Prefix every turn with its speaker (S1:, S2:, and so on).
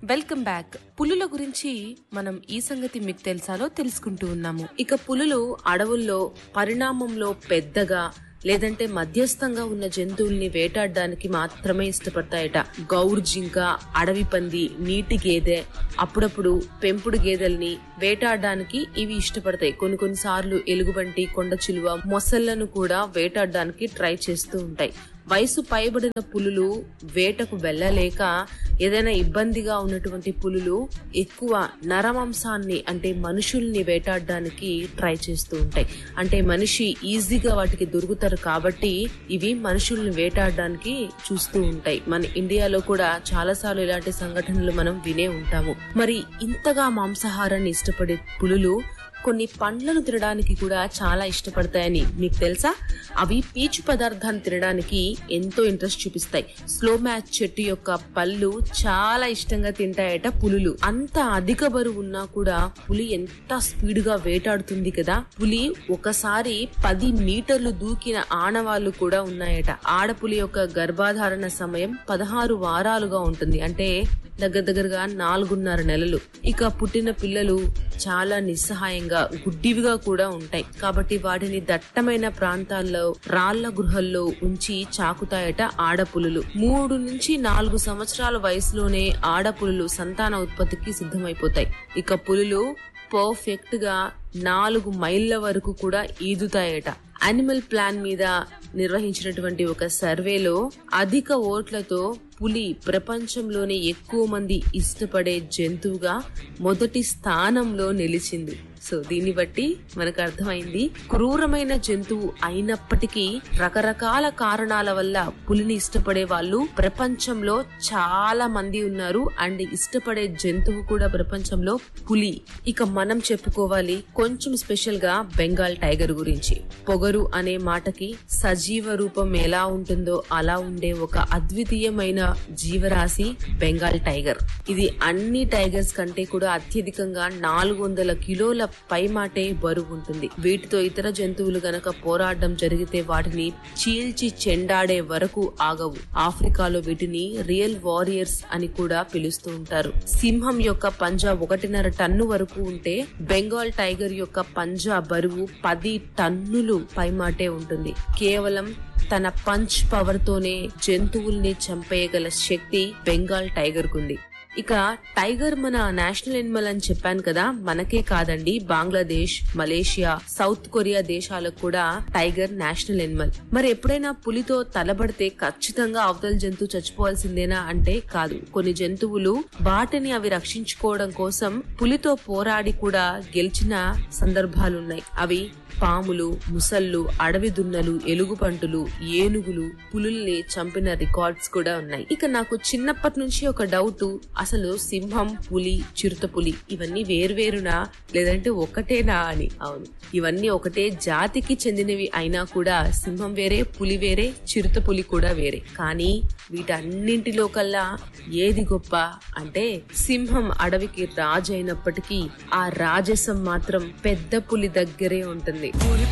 S1: welcome back పులుల గురించి మనం ఈ సంగతి మీకు తెలుసాలో తెలుసుకుంటూ ఉన్నాము ఇక పులులు అడవుల్లో పరిణామంలో పెద్దగా లేదంటే మధ్యస్థంగా ఉన్న జంతువుల్ని వేటాడడానికి మాత్రమే ఇష్టపడతాయట గౌర్ జింక అడవి పంది నీటి గేదె అప్పుడప్పుడు పెంపుడు గేదెల్ని వేటాడడానికి ఇవి ఇష్టపడతాయి కొన్ని కొన్నిసార్లు ఎలుగుబంటి కొండ చిలువ మొసళ్లను కూడా వేటాడడానికి ట్రై చేస్తూ ఉంటాయి వయసు పైబడిన పులులు వేటకు వెళ్ళలేక ఏదైనా ఇబ్బందిగా ఉన్నటువంటి పులులు ఎక్కువ నరమాంసాన్ని అంటే మనుషుల్ని వేటాడడానికి ట్రై చేస్తూ ఉంటాయి అంటే మనిషి ఈజీగా వాటికి దొరుకుతారు కాబట్టి ఇవి మనుషుల్ని వేటాడడానికి చూస్తూ ఉంటాయి మన ఇండియాలో కూడా చాలా సార్లు ఇలాంటి సంఘటనలు మనం వినే ఉంటాము మరి ఇంతగా మాంసాహారాన్ని ఇష్టపడే పులులు కొన్ని పండ్లను తినడానికి కూడా చాలా ఇష్టపడతాయని మీకు తెలుసా అవి పీచు పదార్థాన్ని తినడానికి ఎంతో ఇంట్రెస్ట్ చూపిస్తాయి స్లో మ్యాచ్ చెట్టు యొక్క పళ్ళు చాలా ఇష్టంగా తింటాయట పులులు అంత అధిక బరువు ఉన్నా కూడా పులి ఎంత స్పీడ్ గా వేటాడుతుంది కదా పులి ఒకసారి పది మీటర్లు దూకిన ఆనవాళ్లు కూడా ఉన్నాయట ఆడపులి యొక్క గర్భాధారణ సమయం పదహారు వారాలుగా ఉంటుంది అంటే దగ్గర దగ్గరగా నాలుగున్నర నెలలు ఇక పుట్టిన పిల్లలు చాలా నిస్సహాయంగా గుడ్డివిగా కూడా ఉంటాయి కాబట్టి వాటిని దట్టమైన ప్రాంతాల్లో రాళ్ల గృహల్లో ఉంచి చాకుతాయట ఆడపులులు మూడు నుంచి నాలుగు సంవత్సరాల వయసులోనే ఆడపులులు సంతాన ఉత్పత్తికి సిద్ధమైపోతాయి ఇక పులులు పర్ఫెక్ట్ గా నాలుగు మైళ్ళ వరకు కూడా ఈదుతాయట అనిమల్ ప్లాన్ మీద నిర్వహించినటువంటి ఒక సర్వేలో అధిక ఓట్లతో పులి ప్రపంచంలోనే ఎక్కువ మంది ఇష్టపడే జంతువుగా మొదటి స్థానంలో నిలిచింది సో దీన్ని బట్టి మనకు అర్థమైంది క్రూరమైన జంతువు అయినప్పటికీ రకరకాల కారణాల వల్ల పులిని ఇష్టపడే వాళ్ళు ప్రపంచంలో చాలా మంది ఉన్నారు అండ్ ఇష్టపడే జంతువు కూడా ప్రపంచంలో పులి ఇక మనం చెప్పుకోవాలి కొంచెం స్పెషల్ గా బెంగాల్ టైగర్ గురించి పొగరు అనే మాటకి సజీవ రూపం ఎలా ఉంటుందో అలా ఉండే ఒక అద్వితీయమైన జీవరాశి బెంగాల్ టైగర్ ఇది అన్ని టైగర్స్ కంటే కూడా అత్యధికంగా నాలుగు వందల కిలోల పైమాటే బరువు ఉంటుంది వీటితో ఇతర జంతువులు గనక పోరాడడం జరిగితే వాటిని చీల్చి చెండాడే వరకు ఆగవు ఆఫ్రికాలో వీటిని రియల్ వారియర్స్ అని కూడా పిలుస్తూ ఉంటారు సింహం యొక్క పంజా ఒకటిన్నర టన్ను వరకు ఉంటే బెంగాల్ టైగర్ యొక్క పంజా బరువు పది టన్నులు పైమాటే ఉంటుంది కేవలం తన పంచ్ పవర్ తోనే జంతువుల్ని చంపేయగల శక్తి బెంగాల్ టైగర్ కుంది ఇక టైగర్ మన నేషనల్ ఎనిమల్ అని చెప్పాను కదా మనకే కాదండి బంగ్లాదేశ్ మలేషియా సౌత్ కొరియా దేశాలకు కూడా టైగర్ నేషనల్ ఎనిమల్ మరి ఎప్పుడైనా పులితో తలబడితే ఖచ్చితంగా అవతల జంతువు చచ్చిపోవాల్సిందేనా అంటే కాదు కొన్ని జంతువులు వాటిని అవి రక్షించుకోవడం కోసం పులితో పోరాడి కూడా గెలిచిన సందర్భాలున్నాయి అవి పాములు ముసళ్ళు అడవి దున్నలు ఎలుగుబంటులు ఏనుగులు పులుల్ని చంపిన రికార్డ్స్ కూడా ఉన్నాయి ఇక నాకు చిన్నప్పటి నుంచి ఒక డౌట్ అసలు సింహం పులి చిరుత పులి ఇవన్నీ వేర్వేరునా లేదంటే ఒకటేనా అని అవును ఇవన్నీ ఒకటే జాతికి చెందినవి అయినా కూడా సింహం వేరే పులి వేరే చిరుత పులి కూడా వేరే కానీ వీటన్నింటిలో కల్లా ఏది గొప్ప అంటే సింహం అడవికి రాజు అయినప్పటికీ ఆ రాజసం మాత్రం పెద్ద పులి దగ్గరే ఉంటుంది